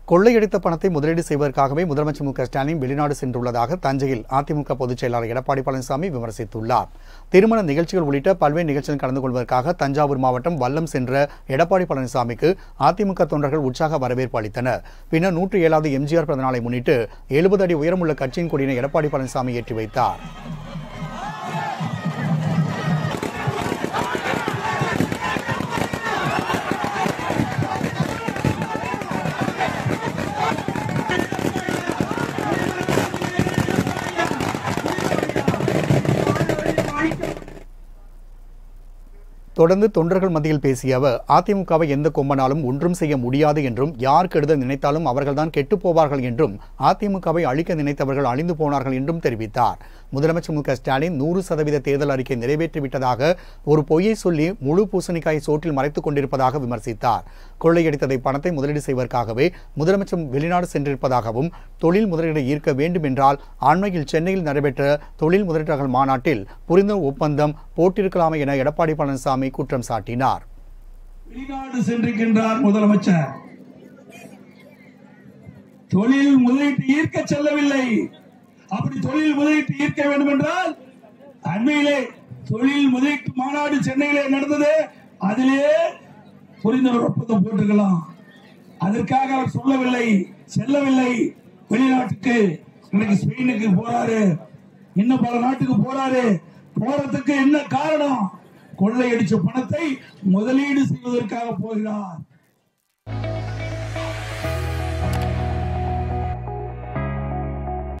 கொள்ளையடித்த பணத்தை முதலீடு செய்வதற்காகவே முதலமைச்சர் மு க ஸ்டாலின் வெளிநாடு சென்றுள்ளதாக தஞ்சையில் அதிமுக பொதுச் செயலாளர் எடப்பாடி பழனிசாமி விமர்சித்துள்ளார் திருமண நிகழ்ச்சிகள் உள்ளிட்ட பல்வேறு நிகழ்ச்சிகளில் கலந்து கொள்வதற்காக தஞ்சாவூர் மாவட்டம் வல்லம் சென்ற எடப்பாடி பழனிசாமிக்கு அதிமுக தொண்டர்கள் உற்சாக வரவேற்பு அளித்தனர் பின்னர் நூற்றி ஏழாவது எம்ஜிஆர் பிறந்த நாளை முன்னிட்டு எழுபது அடி உயரமுள்ள கட்சியின் கொடியினை எடப்பாடி பழனிசாமி ஏற்றி வைத்தார் தொடர்ந்து தொண்டர்கள் மத்தியில் பேசிய அவர் அதிமுகவை எந்த கொம்பனாலும் ஒன்றும் செய்ய முடியாது என்றும் யார் கெடுத நினைத்தாலும் அவர்கள்தான் கெட்டுப் போவார்கள் என்றும் அதிமுகவை அழிக்க நினைத்தவர்கள் அழிந்து போனார்கள் என்றும் தெரிவித்தார் முதலமைச்சர் மு க ஸ்டாலின் நூறு சதவீத தேர்தல் அறிக்கை நிறைவேற்றிவிட்டதாக ஒரு பொய்யை சொல்லி முழு பூசணிக்காய் சோற்றில் மறைத்துக் கொண்டிருப்பதாக விமர்சித்தார் கொள்ளையடித்ததை பணத்தை முதலீடு செய்வதற்காகவே முதலமைச்சர் வெளிநாடு சென்றிருப்பதாகவும் தொழில் முதலீடு ஈர்க்க வேண்டும் என்றால் அண்மையில் சென்னையில் நடைபெற்ற தொழில் முதலீட்டாளர்கள் மாநாட்டில் புரிந்துணர்வு ஒப்பந்தம் போட்டிருக்கலாமே என எடப்பாடி பழனிசாமி குற்றம் சாட்டினார் வெளிநாடு சென்றிருக்கின்றார் முதலமைச்சர் தொழில் முதலீட்டு ஈர்க்க செல்லவில்லை அப்படி தொழில் முதலீட்டு ஈர்க்க வேண்டும் என்றால் அண்மையிலே தொழில் முதலீட்டு மாநாடு சென்னையிலே நடந்தது அதிலே புரிந்துணர்வு ஒப்பந்தம் போட்டிருக்கலாம் அதற்காக அவர் சொல்லவில்லை செல்லவில்லை வெளிநாட்டுக்கு இன்னைக்கு ஸ்பெயினுக்கு போறாரு இன்னும் பல நாட்டுக்கு போறாரு போறதுக்கு என்ன காரணம் கொள்ளையடிச்ச பணத்தை முதலீடு செய்வதற்காக போகிறார்